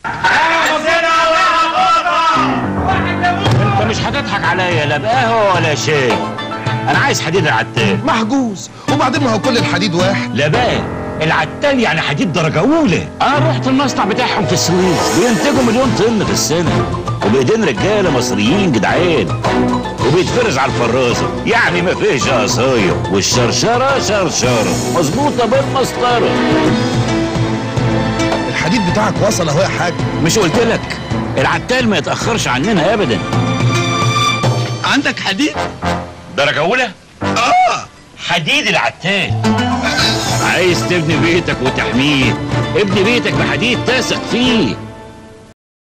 انت مش هتضحك عليا لا بقهوه ولا شاي انا عايز حديد العتال محجوز وبعدين ما هو كل الحديد واحد لا بقى العتال يعني حديد درجه اولى انا رحت المصنع بتاعهم في السويس بينتجوا مليون طن في السنه وبايدين رجاله مصريين جدعان وبيتفرز على الفرازه يعني ما فيش قصايه والشرشره شرشره مظبوطه بالمسطره الحديد بتاعك وصل اهو يا حاج مش قلت لك العتال ما يتاخرش عننا ابدا عندك حديد درجه اولى اه حديد العتال عايز تبني بيتك وتحميه ابني بيتك بحديد تثق فيه